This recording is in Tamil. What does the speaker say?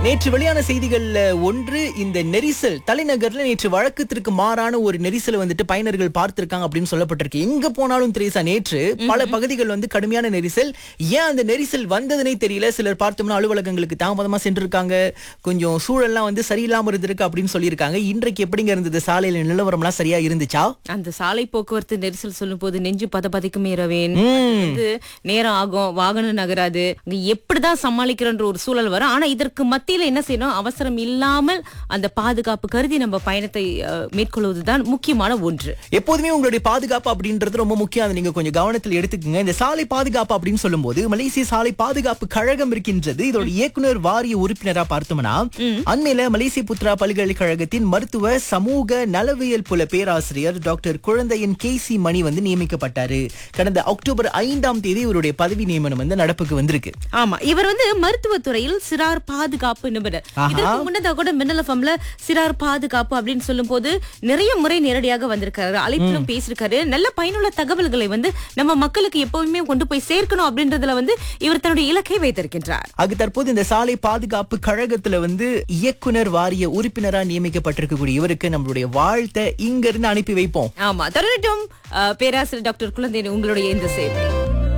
நேற்று வெளியான செய்திகள்ல ஒன்று இந்த நெரிசல் தலைநகர்ல நேற்று வழக்கத்திற்கு மாறான ஒரு நெரிசலை வந்துட்டு பயனர்கள் பார்த்திருக்காங்க அப்படின்னு சொல்லப்பட்டிருக்கு எங்க போனாலும் திரேசா நேற்று பல பகுதிகள் வந்து கடுமையான நெரிசல் ஏன் அந்த நெரிசல் வந்ததுனே தெரியல சிலர் பார்த்தோம்னா அலுவலகங்களுக்கு தாமதமா சென்றிருக்காங்க கொஞ்சம் சூழல்லாம் வந்து சரியில்லாம இருந்திருக்கு அப்படின்னு சொல்லியிருக்காங்க இன்றைக்கு எப்படிங்க இருந்தது சாலையில நிலவரம்லாம் சரியா இருந்துச்சா அந்த சாலை போக்குவரத்து நெரிசல் சொல்லும் போது நெஞ்சு பத பதைக்கும் இரவேன் வந்து நேரம் ஆகும் வாகனம் நகராது அங்க எப்படிதான் சமாளிக்கிறன்ற ஒரு சூழல் வரும் ஆனா இதற்கு மத்தியில என்ன செய்யணும் அவசரம் இல்லாமல் அந்த பாதுகாப்பு கருதி நம்ம பயணத்தை அஹ், மேற்கொள்வதுதான் முக்கியமான ஒன்று எப்போதுமே உங்களுடைய பாதுகாப்பு அப்படின்றது ரொம்ப முக்கியம் அதை நீங்க கொஞ்சம் கவனத்தில் எடுத்துக்கங்க இந்த சாலை பாதுகாப்பு அப்படின்னு சொல்லும்போது மலேசிய சாலை பாதுகாப்பு கழகம் இருக்கின்றது இதோட இயக்குனர் வாரிய உறுப்பினரா பார்த்தோம்னா அண்மையில மலேசிய புத்ரா பல்கலைக்கழகத்தின் மருத்துவ சமூக நலவியல் புல பேராசிரியர் doctor Kuzhandaiyan K C Mani வந்து நியமிக்கப்பட்டாரு கடந்த அக்டோபர் ஐந்தாம் தேதி இவருடைய பதவி நியமனம் வந்து நடப்புக்கு வந்திருக்கு ஆமா இவர் வந்து மருத்துவத்துறையில் சிறார் பாதுகாப்பு நிபுணர் ஆஹா. இதற்கு முன்னதாக கூட மின்னல் எஃப்எம்ல சிறார் பாதுகாப்பு அப்படின்னு சொல்லும் போது நிறைய முறை நேரடியாக வந்திருக்காரு அழைப்பிலும் பேசியிருக்காரு நல்ல பயனுள்ள தகவல்களை வந்து நம்ம மக்களுக்கு எப்பவுமே கொண்டு போய் சேர்க்கணும் அப்படின்றதுல வந்து இவர் தன்னுடைய இலக்கை வைத்திருக்கின்றார் அது தற்போது இந்த சாலை பாதுகாப்பு கழகத்துல வந்து இயக்குனர் வாரிய உறுப்பினரா நியமிக்கப்பட்டிருக்கக்கூடிய இவருக்கு நம்மளுடைய வாழ்த்தை இங்க இருந்து அனுப்பி வைப்போம் ஆமா தொடரட்டும் அஹ், பேராசிரியர் டாக்டர் குழந்தை உங்களுடைய இந்த சேவை